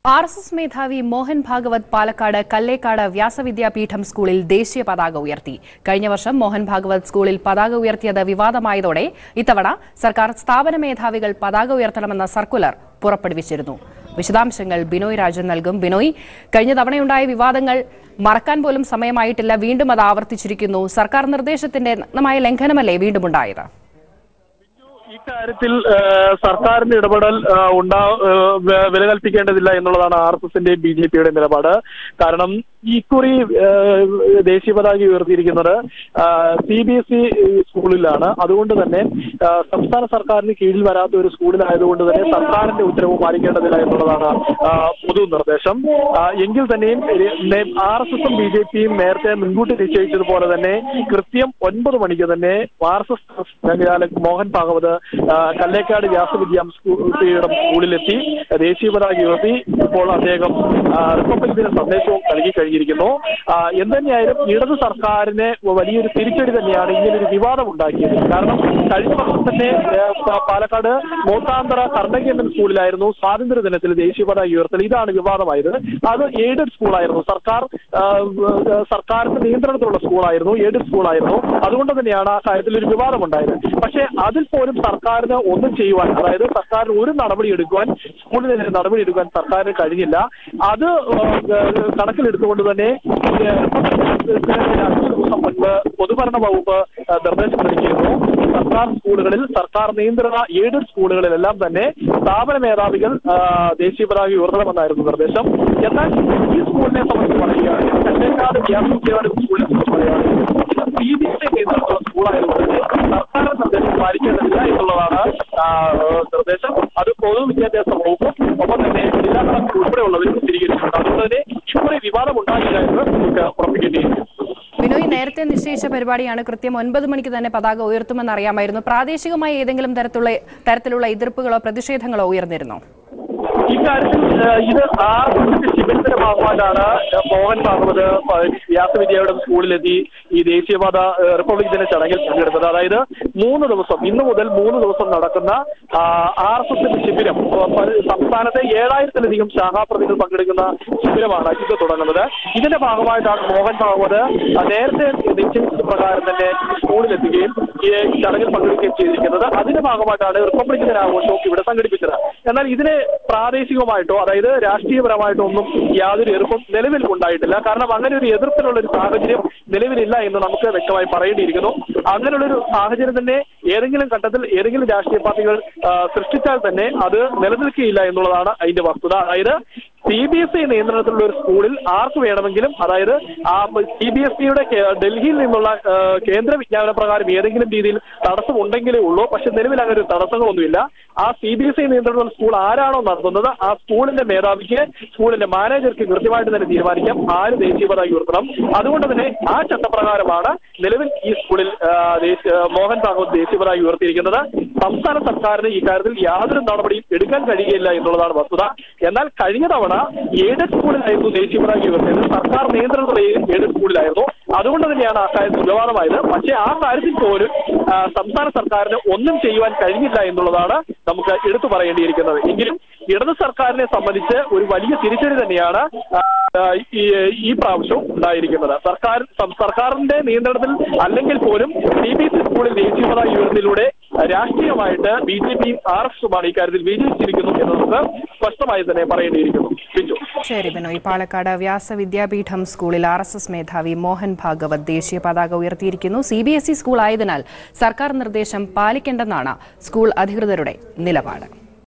R S S മേധാവി മോഹൻ ഭാഗവത് പാലക്കാട് കല്ലേക്കാട് വ്യാസവിദ്യാപീഠം സ്കൂളിൽ ദേശീയ പതാക ഉയർത്തി കഴിഞ്ഞ വർഷം മോഹൻ ഭാഗവത് സ്കൂളിൽ പതാക ഉയർത്തിയത് വിവാദമായതോടെ ഇത്തവണ സർക്കാർ സ്ഥാപന മേധാവികൾ പതാക ഉയർത്തണമെന്ന സർക്കുലർ പുറപ്പെടുവിച്ചിരുന്നു വിശദാംശങ്ങൾ ബിനോയ് രാജൻ നൽകും ബിനോയ് കഴിഞ്ഞ തവണയുണ്ടായ വിവാദങ്ങൾ മറക്കാൻ പോലും സമയമായിട്ടില്ല വീണ്ടും അത് ആവർത്തിച്ചിരിക്കുന്നു സർക്കാർ നിർദ്ദേശത്തിന്റെ നഗ്നമായ ലംഘനമല്ലേ വീണ്ടും ഉണ്ടായത് ഇക്കാര്യത്തിൽ ഏഹ്, സർക്കാരിന്റെ ഇടപെടൽ ഏഹ്, ഉണ്ടാ ഏഹ്, വ- വില കൽപ്പിക്കേണ്ടതില്ല എന്നുള്ളതാണ് ആർ എസ് എസിന്റെ ബി ജെ പിയുടെ നിലപാട് കാരണം ഇക്കുറി ഏഹ്, ദേശീയ പതാക ഉയർത്തിയിരിക്കുന്നത് സി ബി എസ് ഇ സ്കൂളിലാണ് അതുകൊണ്ട് തന്നെ ഏഹ്, സംസ്ഥാന സർക്കാരിന് കീഴിൽ വരാത്ത ഒരു സ്കൂളിലായതുകൊണ്ട് തന്നെ സർക്കാരിന്റെ ഉത്തരവ് പാലിക്കേണ്ടതില്ല എന്നുള്ളതാണ് ആഹ്, പൊതു നിർദ്ദേശം ആഹ്, എങ്കിൽ തന്നെയും ആർ എസ് എസും ബി ജെ പിയും നേരത്തെ മുൻകൂട്ടി നിശ്ചയിച്ചതുപോലെ തന്നെ കൃത്യം ഒൻപത് മണിക്ക് തന്നെ R S S Sanghchalak Mohan Bhagwat ആ, കല്ലേക്കാട് വ്യാസവിദ്യാം സ്കൂളിയുടെ സ്കൂളിലെത്തി ദേശീയ പതാക ഉയർത്തി ഇപ്പോൾ അദ്ദേഹം ആ, റിപ്പബ്ലിക് ദിന സന്ദേശവും നൽകി കഴിഞ്ഞിരിക്കുന്നു ആ, എന്തുതന്നെയായാലും ഇടത് സർക്കാരിന് വലിയൊരു തിരിച്ചടി തന്നെയാണ് ഇങ്ങനൊരു വിവാദം ഉണ്ടാക്കിയത് കാരണം കഴിഞ്ഞ വർഷം തന്നെ ഏ, പ- പാലക്കാട് മൂത്താന്തറ കർണകേന്ദ്രൻ സ്കൂളിലായിരുന്നു സ്വാതന്ത്ര്യ ദിനത്തിൽ ദേശീയ പതാക ഉയർത്തൽ ഇതാണ് വിവാദമായത് അത് എയ്ഡഡ് സ്കൂളായിരുന്നു സർക്കാർ ആ, ഏ, സർക്കാരിന്റെ നിയന്ത്രണത്തിലുള്ള സ്കൂളായിരുന്നു എയ്ഡഡ് സ്കൂളായിരുന്നു അതുകൊണ്ട് തന്നെയാണ് ആ കാര്യത്തിൽ ഒരു വിവാദമുണ്ടായത് പക്ഷേ അതിൽ പോലും സർക്കാരിന് ഒന്നും ചെയ്യുവാൻ അതായത് സർക്കാരിന് ഒരു നടപടി എടുക്കുവാൻ സ്കൂളിനെതിരെ നടപടി എടുക്കാൻ സർക്കാരിന് കഴിഞ്ഞില്ല അത് ഏഹ്, കണക്കിലെടുത്തുകൊണ്ട് തന്നെ ഏഹ്, അഞ്ച് ദിവസം മുൻപ് പൊതുഭരണ വകുപ്പ് ഏഹ്, നിർദ്ദേശം നൽകിയിരുന്നു സർക്കാർ സ്കൂളുകളിൽ സർക്കാർ നിയന്ത്രണ എയ്ഡഡ് സ്കൂളുകളിലെല്ലാം തന്നെ സ്ഥാപന മേധാവികൾ ആഹ്, ദേശീയ പതാക ഉയർത്തണമെന്നായിരുന്നു നിർദ്ദേശം എന്നാൽ ഈ സ്കൂളിനെ സംബന്ധിച്ച് പറയുകയാണെങ്കിൽ കല്ലേക്കാട് വ്യാസവിദ്യാലയ സ്കൂളിനെ സംബന്ധിച്ച് പറയുകയാണെങ്കിൽ സി ബി എസ് ഇ കേന്ദ്രത്തിലുള്ള സ്കൂളായതുകൊണ്ട് തന്നെ സർക്കാർ നിർദ്ദേശം പാലിക്കേണ്ടതില്ല എന്നുള്ളതാണ് ആ, നിർദ്ദേശം അത് പൊതുവിദ്യാഭ്യാസ വകുപ്പും ഒപ്പം തന്നെ ജില്ലാ കളക്ടർ ഉൾപ്പെടെയുള്ളവരും സ്ഥിരീകരിച്ചിട്ടുണ്ട് അതുകൊണ്ട് തന്നെ ഇക്കുറി വിവാദം ഉണ്ടാകില്ല എന്ന് നമുക്ക് ഉറപ്പിക്കേണ്ടിയിരിക്കുന്നു ബിനോയ് നേരത്തെ നിശ്ചയിച്ച പരിപാടിയാണ് കൃത്യം ഒൻപത് മണിക്ക് തന്നെ പതാക ഉയർത്തുമെന്ന് അറിയാമായിരുന്നു പ്രാദേശികമായി ഏതെങ്കിലും തരത്തിലുള്ള തരത്തിലുള്ള എതിർപ്പുകളോ പ്രതിഷേധങ്ങളോ ഉയർന്നിരുന്നോ ഇക്കാര്യത്തിൽ ഏഹ്, ഇത് ആർഎസ്എസിന്റെ ശിബിരത്തിന്റെ ഭാഗമായിട്ടാണ് ഏഹ്, മോഹൻ ഭാഗവത് പ- വ്യാസവിദ്യയുടെ സ്കൂളിലെത്തി ഈ ദേശീയപാത ഏഹ്, റിപ്പബ്ലിക് ദിന ചടങ്ങിൽ പങ്കെടുത്തത് അതായത് മൂന്ന് ദിവസം ഇന്ന് മുതൽ മൂന്ന് ദിവസം നടക്കുന്ന ആർ എസ് എസിന്റെ ശിബിരം ഏഹ്, പ- സംസ്ഥാനത്തെ ഏഴായിരത്തിലധികം ശാഖാപ്രതികൾ പങ്കെടുക്കുന്ന ശിബിരമാണ് ഇത് തുടങ്ങുന്നത് ഇതിന്റെ ഭാഗമായിട്ടാണ് മോഹൻ ഭാഗവത് ആ, നേരത്തെ നിശ്ചയിച്ച പ്രകാരം തന്നെ സ്കൂളിലെത്തുകയും ഈ ചടങ്ങിൽ പങ്കെടുക്കുകയും ചെയ്തിരിക്കുന്നത് അതിന്റെ ഭാഗമായിട്ടാണ് റിപ്പബ്ലിക് ദിനാഘോഷവും ഇവിടെ സംഘടിപ്പിച്ചത് എന്നാൽ ഇതിന് പ്രാദേശികമായിട്ടോ അതായത് രാഷ്ട്രീയപരമായിട്ടോ ഒന്നും യാതൊരു എതിർപ്പും നിലവിൽ ഉണ്ടായിട്ടില്ല കാരണം അങ്ങനെ ഒരു എതിർപ്പിനുള്ള ഒരു സാഹചര്യം നിലവിലില്ല എന്ന് നമുക്ക് വ്യക്തമായി പറയേണ്ടിയിരിക്കുന്നു അങ്ങനെയുള്ള ഒരു സാഹചര്യം തന്നെ ഏതെങ്കിലും ഘട്ടത്തിൽ ഏതെങ്കിലും രാഷ്ട്രീയ പാർട്ടികൾ ആ, സൃഷ്ടിച്ചാൽ തന്നെ അത് നിലനിൽക്കുകയില്ല എന്നുള്ളതാണ് അതിന്റെ വസ്തുത അതായത് സി ബി എസ് ഇ നിയന്ത്രണത്തിലുള്ള ഒരു സ്കൂളിൽ ആർക്ക് വേണമെങ്കിലും അതായത് ആ സി ബി എസ് ഇയുടെ ഡൽഹിയിൽ നിന്നുള്ള ആ, കേന്ദ്ര വിജ്ഞാപന പ്രകാരം ഏതെങ്കിലും രീതിയിൽ തടസ്സം ഉണ്ടെങ്കിലേ ഉള്ളൂ പക്ഷെ നിലവിൽ അങ്ങനെ ഒരു തടസ്സങ്ങളൊന്നുമില്ല ആ സി ബി എസ് ഇ നിയന്ത്രണമുള്ള സ്കൂൾ ആരാണോ നടത്തുന്നത് ആ സ്കൂളിന്റെ മേധാവിക്ക് സ്കൂളിന്റെ മാനേജർക്ക് കൃത്യമായിട്ട് തന്നെ തീരുമാനിക്കാം ആര് ദേശീയ പതാക ഉയർത്തണം അതുകൊണ്ട് തന്നെ ആ ചട്ടപ്രകാരമാണ് നിലവിൽ ഈ സ്കൂളിൽ ആ, ദേശീയ മോഹൻ ഭാഗവത് ദേശീയ പതാക ഉയർത്തിയിരിക്കുന്നത് സംസ്ഥാന സർക്കാരിന് ഈ കാര്യത്തിൽ യാതൊരു നടപടിയും എടുക്കാൻ കഴിയുകയില്ല എന്നുള്ളതാണ് വസ്തുത എന്നാൽ കഴിഞ്ഞ തവണ എയ്ഡഡ് സ്കൂളിലായിരുന്നു ദേശീയ പതാക ഉയർത്തിയത് സർക്കാർ നിയന്ത്രണത്തിലുള്ള എയ്ഡഡ് സ്കൂളിലായിരുന്നു അതുകൊണ്ട് തന്നെയാണ് ആ കാര്യത്തിൽ വിവാദമായത് പക്ഷേ ആ കാര്യത്തിൽ പോലും ആ, സംസ്ഥാന സർക്കാരിന് ഒന്നും ചെയ്യുവാൻ കഴിഞ്ഞില്ല എന്നുള്ളതാണ് നമുക്ക് എടുത്തു പറയേണ്ടിയിരിക്കുന്നത് എങ്കിലും ഇടത് സർക്കാരിനെ സംബന്ധിച്ച് ഒരു വലിയ തിരിച്ചടി തന്നെയാണ് ആ, ആ, ഈ ഈ പ്രാവശ്യവും ഉണ്ടായിരിക്കുന്നത് സർക്കാർ സം- സർക്കാരിന്റെ നിയന്ത്രണത്തിൽ അല്ലെങ്കിൽ പോലും സി ബി എസ് ഇ സ്കൂളിൽ ദേശീയ പതാക ഉയർത്തിലൂടെ രാഷ്ട്രീയമായിട്ട് ബി ജെ പിയും ആർ എസ് എസുമാണ് ഇക്കാര്യത്തിൽ വിജയിച്ചിരിക്കുന്നു എന്ന് നമുക്ക് സ്പഷ്ടമായി തന്നെ പറയേണ്ടിയിരിക്കുന്നു ബിജു ശരി ബിനോയ് പാലക്കാട് വ്യാസവിദ്യാപീഠം സ്കൂളിൽ ആർ എസ് എസ് മേധാവി മോഹൻ ഭാഗവത് ദേശീയ പതാക ഉയർത്തിയിരിക്കുന്നു C B S E school ആയതിനാൽ സർക്കാർ നിർദ്ദേശം പാലിക്കേണ്ടെന്നാണ് സ്കൂൾ അധികൃതരുടെ നിലപാട്